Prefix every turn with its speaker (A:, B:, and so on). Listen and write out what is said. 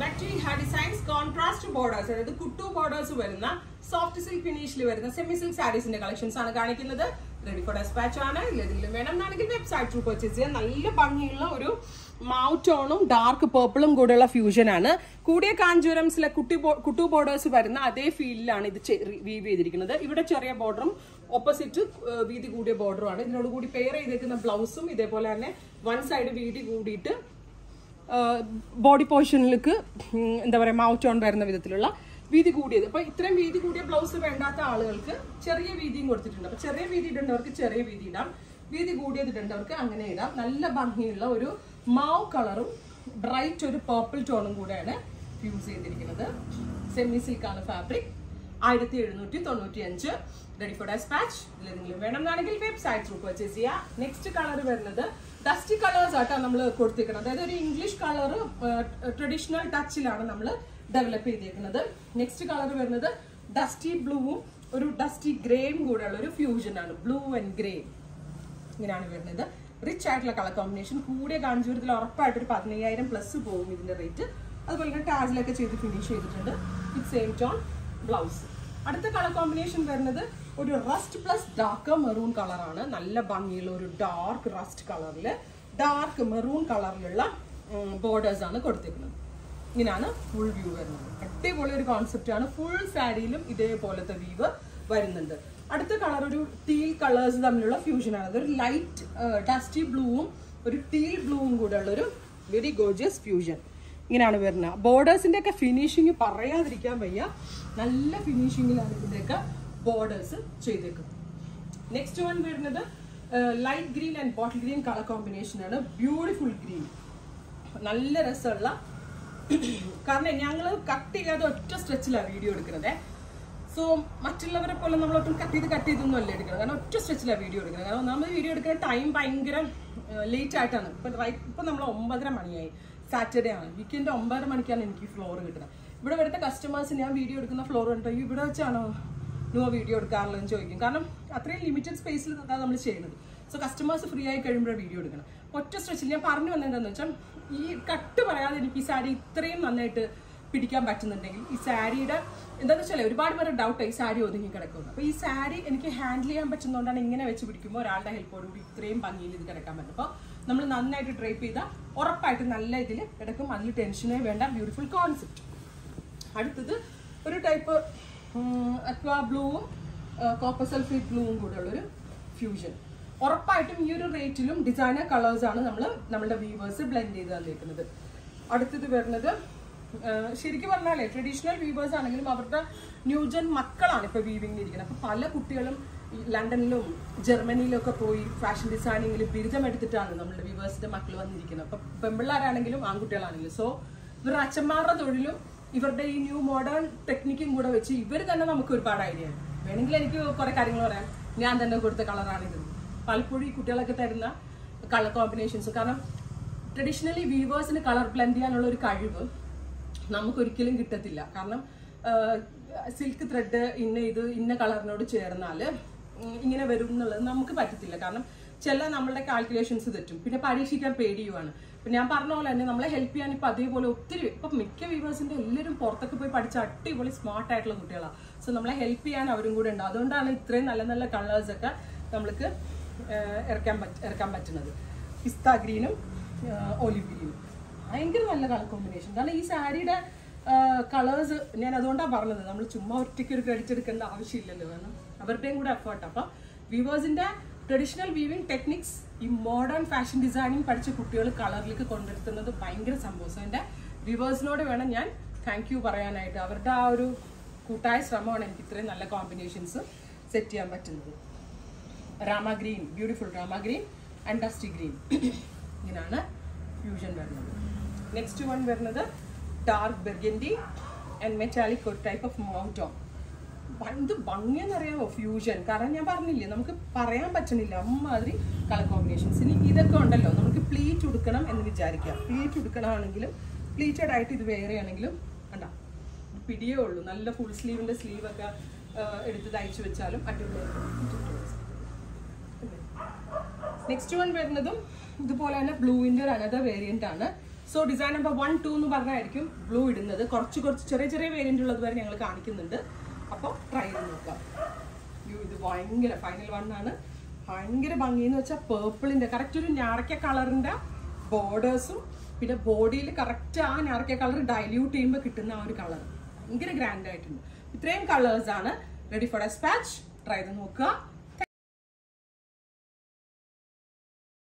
A: back to ഹാ designs contrast borders അതായത് കുട്ടു ബോർഡേഴ്സ് വരുന്ന സോഫ്റ്റ് സിൽക്ക് ഫിനിഷിൽ വരുന്ന സെമി സിൽക്ക് സാരീസിന്റെ കളക്ഷൻസ് ആണ് കാണിക്കുന്നത് റെഡി ഫോർ ഡെസ്പാച്ച് ആണ് ഏതെങ്കിലും വേണമെന്നാണെങ്കിൽ വെബ്സൈറ്റ് ത്രൂ പർച്ചേസ് ചെയ്യാൻ നല്ല ഭംഗിയുള്ള ഒരു മൗ ടോണും ഡാർക്ക് പേർപ്പിളും കൂടെയുള്ള ഫ്യൂഷൻ ആണ് കൂടിയ കാഞ്ചൂരംസിലെ കുട്ടി ബോ- കുട്ടു ബോർഡേഴ്സ് വരുന്ന അതേ ഫീലിലാണ് ഇത് വീവ് ചെയ്തിരിക്കുന്നത് ഇവിടെ ചെറിയ ബോർഡറും ഓപ്പോസിറ്റ് വീതി കൂടിയ ബോർഡറും ആണ് ഇതിനോട് കൂടി പെയർ ചെയ്തേക്കുന്ന ബ്ലൗസും ഇതേപോലെ തന്നെ വൺ സൈഡ് വീതി കൂടിയിട്ട് ബോഡി പോർഷനിലേക്ക് എന്താ പറയുക മൗത്ത് ഓൺ വരുന്ന വിധത്തിലുള്ള വീതി കൂടിയത് അപ്പൊ ഇത്രയും വീതി കൂടിയ ബ്ലൗസ് വേണ്ടാത്ത ആളുകൾക്ക് ചെറിയ വീതിയും കൊടുത്തിട്ടുണ്ട് അപ്പൊ ചെറിയ വീതി ഇടേണ്ടവർക്ക് ചെറിയ വീതി ഇടാം വീതി കൂടിയത് ഇടേണ്ടവർക്ക് അങ്ങനെ ഇടാം നല്ല ഭംഗിയുള്ള ഒരു മാവ് കളറും ബ്രൈറ്റ് ഒരു പേർപ്പിൾ ടോണും കൂടെയാണ് യൂസ് ചെയ്തിരിക്കുന്നത് സെമി സിൽക്കാണ് ഫാബ്രിക് ആയിരത്തി എഴുന്നൂറ്റി തൊണ്ണൂറ്റി അഞ്ച് റെഡി ഫോർ ഡെസ്പാച്ച് ഇതിലെന്തെങ്കിലും വേണമെന്നാണെങ്കിൽ വെബ്സൈറ്റ് ത്രൂ പർച്ചേസ് ചെയ്യാം നെക്സ്റ്റ് കളർ വരുന്നത് ഡസ്റ്റി കളേഴ്സ് ആയിട്ടാണ് നമ്മൾ കൊടുത്തിരിക്കുന്നത് അതായത് ഒരു ഇംഗ്ലീഷ് കളർ ട്രഡീഷണൽ ടച്ചിലാണ് നമ്മൾ ഡെവലപ്പ് ചെയ്തിരിക്കുന്നത് നെക്സ്റ്റ് കളർ വരുന്നത് ഡസ്റ്റി ബ്ലൂവും ഒരു ഡസ്റ്റി ഗ്രേയും കൂടെയുള്ള ഒരു ഫ്യൂഷൻ ആണ് ബ്ലൂ ആൻഡ് ഗ്രേ ഇങ്ങനെയാണ് വരുന്നത് റിച്ച് ആയിട്ടുള്ള കളർ കോമ്പിനേഷൻ കൂടിയ കാഞ്ചൂരത്തിൽ ഉറപ്പായിട്ട് ഒരു പതിനയ്യായിരം പ്ലസ് പോകും ഇതിന്റെ റേറ്റ് അതുപോലെ തന്നെ ടാസിലൊക്കെ ചെയ്ത് ഫിനിഷ് ചെയ്തിട്ടുണ്ട് വിത്ത് സെയിം ടോൺ ബ്ലൗസ് അടുത്ത കളർ കോമ്പിനേഷൻ വരുന്നത് ഒരു റസ്റ്റ് പ്ലസ് ഡാർക്ക് മെറൂൺ കളറാണ് നല്ല ഭംഗിയുള്ള ഒരു ഡാർക്ക് റസ്റ്റ് കളറിൽ ഡാർക്ക് മെറൂൺ കളറിലുള്ള ബോർഡേഴ്സ് ആണ് കൊടുത്തിരിക്കുന്നത് ഇങ്ങനെയാണ് ഫുൾ വ്യൂ വരുന്നത് അടിപൊളി ഒരു കോൺസെപ്റ്റ് ആണ് ഫുൾ സാരിയിലും ഇതേപോലത്തെ വീവ് വരുന്നുണ്ട് അടുത്ത കളർ ഒരു ടീൽ കളേഴ്സ് തമ്മിലുള്ള ഫ്യൂഷൻ ആണ് അതൊരു ലൈറ്റ് ഡസ്റ്റി ബ്ലൂവും ഒരു ടീൽ ബ്ലൂവും കൂടെ ഉള്ള ഒരു വെരി ഗോർജിയസ് ഫ്യൂഷൻ ഇങ്ങനെയാണ് വരുന്നത് ബോർഡേഴ്സിന്റെ ഒക്കെ ഫിനിഷിങ് പറയാതിരിക്കാൻ വയ്യ നല്ല ഫിനിഷിങ്ങിലാണ് ഇതിന്റെയൊക്കെ ബോർഡേഴ്സ് ചെയ്തേക്കുന്നത് നെക്സ്റ്റ് വൺ വരുന്നത് light green and bottle green colour combination ആണ് ബ്യൂട്ടിഫുൾ ഗ്രീൻ നല്ല രസമുള്ള കാരണം ഞങ്ങൾ കട്ട് ചെയ്യാതെ ഒറ്റ സ്ട്രെച്ചിലാണ് വീഡിയോ എടുക്കുന്നത് സോ മറ്റുള്ളവരെ പോലെ നമ്മൾ ഒട്ടും കട്ട് ചെയ്ത് കട്ട് ചെയ്തൊന്നും അല്ല എടുക്കുന്നത് കാരണം ഒറ്റ സ്ട്രെച്ചിലാണ് വീഡിയോ എടുക്കുന്നത് കാരണം നമ്മൾ വീഡിയോ എടുക്കുന്ന ടൈം ഭയങ്കര ലേറ്റ് ആയിട്ടാണ് ഇപ്പൊ റൈറ്റ് ഇപ്പൊ നമ്മൾ ഒമ്പതര മണിയായി സാറ്റർഡേ ആണ് വീക്കെൻഡ് ഒമ്പതര മണിക്കാണ് എനിക്ക് ഫ്ലോർ കിട്ടുന്നത് ഇവിടെ വരുന്ന കസ്റ്റമേഴ്സ് ഞാൻ വീഡിയോ എടുക്കുന്ന ഫ്ലോർ കണ്ടോ ഇവിടെ വെച്ചാണോ നോ വീഡിയോ എടുക്കാറുള്ളതെന്ന് ചോദിക്കും കാരണം അത്രയും ലിമിറ്റഡ് സ്പേസിൽ നിന്നാണ് നമ്മൾ ചെയ്യുന്നത് സോ കസ്റ്റമേഴ്സ് ഫ്രീ ആയി കഴിയുമ്പോൾ വീഡിയോ എടുക്കണം ഒറ്റ സ്ട്രെച്ചിൽ ഞാൻ പറഞ്ഞു വന്നത് എന്താണെന്ന് വെച്ചാൽ ഈ കട്ട് പറയാതെ എനിക്ക് ഈ സാരി ഇത്രയും നന്നായിട്ട് പിടിക്കാൻ പറ്റുന്നുണ്ടെങ്കിൽ ഈ സാരിയുടെ എന്താണെന്ന് വെച്ചാൽ ഒരുപാട് പേര് ഡൗട്ട് ഈ സാരി ഒതുങ്ങി കിടക്കുന്നു അപ്പോൾ ഈ സാരി എനിക്ക് ഹാൻഡിൽ ചെയ്യാൻ പറ്റുന്നതുകൊണ്ടാണ് ഇങ്ങനെ വെച്ച് പിടിക്കുമ്പോൾ ഒരാളുടെ ഹെൽപ്പോടുകൂടി ഇത്രയും ഭംഗിയിൽ ഇത് കിടക്കാൻ പറ്റും അപ്പോൾ നമ്മൾ നന്നായിട്ട് ഡ്രൈപ്പ് ചെയ്താൽ ഉറപ്പായിട്ട് നല്ല ഇതിൽ കിടക്കും അതിൽ ടെൻഷനേ വേണ്ട ബ്യൂട്ടിഫുൾ കോൺസെപ്റ്റ് അടുത്തത് ഒരു ടൈപ്പ് അക്വാ ബ്ലൂവും കോപ്പർ സൾഫേറ്റ് ബ്ലൂവും കൂടെ ഉള്ളൊരു ഫ്യൂഷൻ ഉറപ്പായിട്ടും ഈ ഒരു റേറ്റിലും ഡിസൈനർ കളേഴ്സ് ആണ് നമ്മൾ നമ്മുടെ വീവേഴ്സ് ബ്ലെൻഡ് ചെയ്ത് തന്നിരിക്കുന്നത് അടുത്തത് വരുന്നത് ആ, ശരിക്കും പറഞ്ഞാലേ ട്രഡീഷണൽ വീവേഴ്സ് ആണെങ്കിലും അവരുടെ ന്യൂജൻ മക്കളാണ് ഇപ്പോൾ വീവിങ്ങിൽ ഇരിക്കുന്നത് അപ്പോൾ പല കുട്ടികളും ഈ ലണ്ടനിലും ജർമ്മനിയിലും ഒക്കെ പോയി ഫാഷൻ ഡിസൈനിങ്ങിൽ ബിരുദമെടുത്തിട്ടാണ് നമ്മുടെ വീവേഴ്സിന്റെ മക്കൾ വന്നിരിക്കുന്നത് അപ്പം പെമ്പിള്ളേരാണെങ്കിലും ആൺകുട്ടികളാണെങ്കിലും സോ ഇവരുടെ അച്ഛന്മാരുടെ തൊഴിലും ഇവരുടെ ഈ ന്യൂ മോഡേൺ ടെക്നിക്കും കൂടെ വെച്ച് ഇവർ തന്നെ നമുക്ക് ഒരുപാട് ഐഡിയ ആണ് വേണമെങ്കിൽ എനിക്ക് കുറെ കാര്യങ്ങൾ പറയാം ഞാൻ തന്നെ കൊടുത്ത കളറാണിത് പലപ്പോഴും ഈ കുട്ടികളൊക്കെ തരുന്ന കളർ കോമ്പിനേഷൻസ് കാരണം ട്രഡീഷണലി വീവേഴ്സിന് കളർ ബ്ലെൻഡ് ചെയ്യാനുള്ള ഒരു കഴിവ് നമുക്കൊരിക്കലും കിട്ടത്തില്ല കാരണം സിൽക്ക് ത്രെഡ് ഇന്ന ഇത് ഇന്ന കളറിനോട് ചേർന്നാൽ ഇങ്ങനെ വരും എന്നുള്ളത് നമുക്ക് പറ്റത്തില്ല കാരണം ചില നമ്മളുടെ കാൽക്കുലേഷൻസ് തെറ്റും പിന്നെ പരീക്ഷിക്കാൻ പേടിയുമാണ് ഇപ്പൊ ഞാൻ പറഞ്ഞ പോലെ തന്നെ നമ്മളെ ഹെൽപ്പ് ചെയ്യാൻ ഇപ്പൊ അതേപോലെ ഒത്തിരി ഇപ്പൊ മിക്ക വ്യൂവേഴ്സിന്റെ എല്ലാവരും പുറത്തൊക്കെ പോയി പഠിച്ച അടിപൊളി സ്മാർട്ട് ആയിട്ടുള്ള കുട്ടികളാണ് സോ നമ്മളെ ഹെൽപ്പ് ചെയ്യാൻ അവരും കൂടെ ഉണ്ട് അതുകൊണ്ടാണ് ഇത്രയും നല്ല നല്ല കളേഴ്സ് ഒക്കെ നമ്മൾക്ക് ആഹ് ഇറക്കാൻ പറ്റ ഇറക്കാൻ പറ്റുന്നത് പിസ്ത ഗ്രീനും ഒലിവ് ഗ്രീനും ഭയങ്കര നല്ല കളർ കോമ്പിനേഷൻ കാരണം ഈ സാരിയുടെ കളേഴ്സ് ഞാൻ അതുകൊണ്ടാണ് പറഞ്ഞത് നമ്മൾ ചുമ്മാ ഒറ്റയ്ക്ക് ഒരു ക്രെഡിറ്റ് എടുക്കേണ്ട ആവശ്യമില്ലല്ലോ കാരണം അവരുടെയും കൂടെ എഫേർട്ട് അപ്പം വ്യൂവേഴ്സിന്റെ ട്രഡീഷണൽ വീവിംഗ് ടെക്നിക്സ് ഈ മോഡേൺ ഫാഷൻ ഡിസൈനിങ് പഠിച്ച കുട്ടികൾ കളറിലേക്ക് കൊണ്ടുവരുത്തുന്നത് ഭയങ്കര സംഭവം എൻ്റെ വ്യൂവേഴ്സിനോട് വേണം ഞാൻ താങ്ക് യു പറയാനായിട്ട് അവരുടെ ആ ഒരു കൂട്ടായ ശ്രമമാണ് എനിക്ക് ഇത്രയും നല്ല കോമ്പിനേഷൻസ് സെറ്റ് ചെയ്യാൻ പറ്റുന്നത് Rama green beautiful Rama green and dusty green ഇങ്ങനെയാണ് ഫ്യൂഷൻ വരുന്നത് നെക്സ്റ്റ് വൺ വരുന്നത് ഡാർക്ക് ബെർഗൻഡി ആൻഡ് മെറ്റാലിക് ഒരു ടൈപ്പ് ഓഫ് മൗട്ടോൺ എന്ത് ഭംഗിയെന്നറിയാമോ ഫ്യൂഷൻ കാരണം ഞാൻ പറഞ്ഞില്ലേ നമുക്ക് പറയാൻ പറ്റണില്ല അമ്മാതിരി കളർ കോമ്പിനേഷൻസ് ഇനി ഇതൊക്കെ ഉണ്ടല്ലോ നമുക്ക് പ്ലീറ്റ് ഉടുക്കണം എന്ന് വിചാരിക്കാം പ്ലീറ്റ് ഉടുക്കണമെങ്കിലും പ്ലീറ്റഡ് ആയിട്ട് ഇത് വേറെ ആണെങ്കിലും കണ്ട പിടിയേ ഉള്ളൂ നല്ല ഫുൾ സ്ലീവിന്റെ സ്ലീവ് ഒക്കെ ആ, എടുത്ത് തയ്ച്ചു വെച്ചാലും അടിപൊളിയായിരിക്കും നെക്സ്റ്റ് വൺ വരുന്നതും ഇതുപോലെ തന്നെ ബ്ലൂവിന്റെ ഒരു അനദർ വേരിയന്റ് ആണ് so design number one two എന്ന് പറഞ്ഞായിരിക്കും ബ്ലൂ ഇടുന്നത് കുറച്ച് കുറച്ച് ചെറിയ ചെറിയ വേരിയന്റ് ഉള്ളത് വരെ ഞങ്ങൾ കാണിക്കുന്നുണ്ട് അപ്പോൾ ട്രൈ ചെയ്ത് നോക്കാം അയ്യോ ഇത് ഭയങ്കര ഫൈനൽ വൺ ആണ് ഭയങ്കര ഭംഗിയെന്ന് വെച്ചാൽ പേർപ്പിളിന്റെ കറക്റ്റ് ഒരു ഞാറക്ക കളറിന്റെ ബോർഡേഴ്സും പിന്നെ ബോഡിയിൽ കറക്റ്റ് ആ ഞാറക്ക കളർ ഡൈല്യൂട്ട് ചെയ്യുമ്പോൾ കിട്ടുന്ന ആ ഒരു കളർ ഭയങ്കര ഗ്രാൻഡ് ആയിട്ടുണ്ട് ഇത്രയും കളേഴ്സ് ആണ് റെഡി ഫോർ ഡെസ്പാച്ച് ട്രൈ ചെയ്ത് നോക്കുക